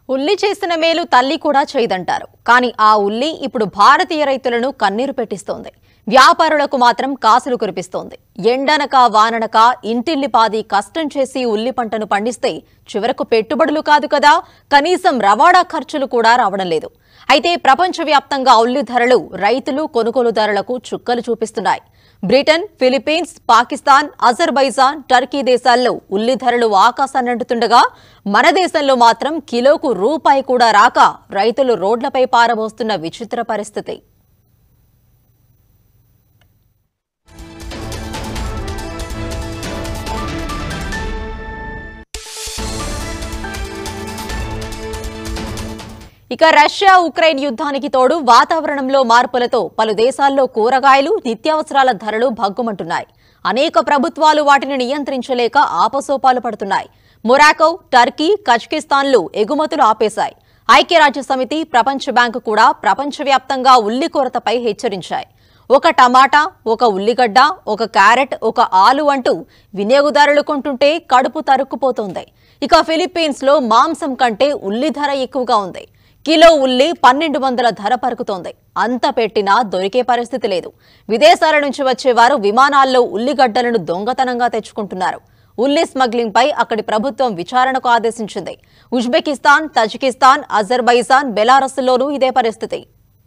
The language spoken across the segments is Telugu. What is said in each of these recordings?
ఉల్లి చేసిన మేలు తల్లి కూడా చేయదంటారు కానీ ఆ ఉల్లి ఇప్పుడు భారతీయ రైతులను కన్నీరు పెట్టిస్తోంది వ్యాపారులకు మాత్రం కాసులు కురిపిస్తోంది ఎండనక వాననక ఇంటిల్లిపాది కష్టం చేసి ఉల్లి పంటను పండిస్తే చివరకు పెట్టుబడులు కాదు కదా కనీసం రవాణా ఖర్చులు కూడా రావడం లేదు అయితే ప్రపంచవ్యాప్తంగా ఉల్లి ధరలు రైతులు కొనుగోలుదారులకు చుక్కలు చూపిస్తున్నాయి Britain Philippines Pakistan Azerbaijan Turkey దేశాల్లో ఉల్లి ధరలు ఆకాశాన్నంటుతుండగా మన దేశంలో మాత్రం కిలోకు రూపాయి కూడా రాక రైతులు రోడ్లపై పారబోస్తున్న విచిత్ర పరిస్థితి ఇక రష్యా ఉక్రెయిన్ యుద్ధానికి తోడు వాతావరణంలో మార్పులతో పలు దేశాల్లో కూరగాయలు నిత్యావసరాల ధరలు భగ్గుమంటున్నాయి అనేక ప్రభుత్వాలు వాటిని నియంత్రించలేక ఆపసోపాలు పడుతున్నాయి మొరాకో టర్కీ కజకిస్తాన్లు ఎగుమతులు ఆపేశాయి ఐక్యరాజ్య సమితి ప్రపంచ బ్యాంకు కూడా ప్రపంచవ్యాప్తంగా ఉల్లి కొరతపై హెచ్చరించాయి ఒక టమాటా ఒక ఉల్లిగడ్డ ఒక క్యారెట్ ఒక ఆలు అంటూ వినియోగదారులు కొంటుంటే కడుపు తరుక్కుపోతోంది ఇక ఫిలిప్పీన్స్ లో మాంసం కంటే ఉల్లి ధర ఎక్కువగా ఉంది కిలో ఉల్లి పన్నెండు వందల ధర పరుకుతోంది అంత పెట్టినా దొరికే పరిస్థితి లేదు విదేశాల నుంచి వచ్చేవారు విమానాల్లో ఉల్లిగడ్డలను దొంగతనంగా తెచ్చుకుంటున్నారు ఉల్లి స్మగ్లింగ్ పై అక్కడి ప్రభుత్వం విచారణకు ఆదేశించింది ఉజ్బెకిస్తాన్ తజికిస్తాన్ అజర్బైజాన్ బెలారస్లోనూ ఇదే పరిస్థితి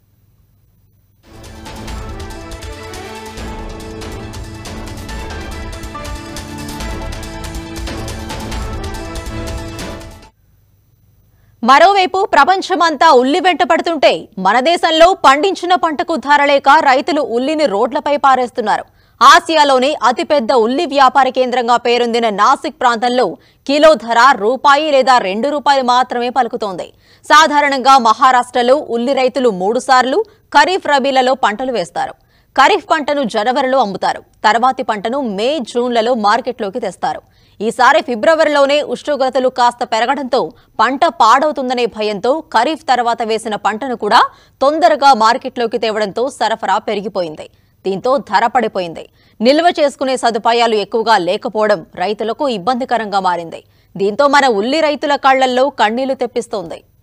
మరోవైపు ప్రపంచమంతా ఉల్లి వెంట పడుతుంటే మన దేశంలో పండించిన పంటకు ధర లేక రైతులు ఉల్లిని రోడ్లపై పారేస్తున్నారు ఆసియాలోనే అతిపెద్ద ఉల్లి వ్యాపార కేంద్రంగా పేరొందిన నాసిక్ ప్రాంతంలో కిలో ధర రూపాయి లేదా రెండు రూపాయలు మాత్రమే పలుకుతోంది సాధారణంగా మహారాష్ట్రలో ఉల్లి రైతులు మూడు సార్లు ఖరీఫ్ రబీలలో పంటలు వేస్తారు ఖరీఫ్ పంటను జనవరిలో అమ్ముతారు తర్వాతి పంటను మే జూన్లలో మార్కెట్లోకి తెస్తారు ఈసారి ఫిబ్రవరిలోనే ఉష్ణోగ్రతలు కాస్త పెరగడంతో పంట పాడవుతుందనే భయంతో ఖరీఫ్ తర్వాత వేసిన పంటను కూడా తొందరగా మార్కెట్లోకి తేవడంతో సరఫరా పెరిగిపోయింది దీంతో ధర పడిపోయింది నిల్వ చేసుకునే సదుపాయాలు ఎక్కువగా లేకపోవడం రైతులకు ఇబ్బందికరంగా మారింది దీంతో మన ఉల్లి రైతుల కళ్లల్లో కన్నీళ్లు తెప్పిస్తోంది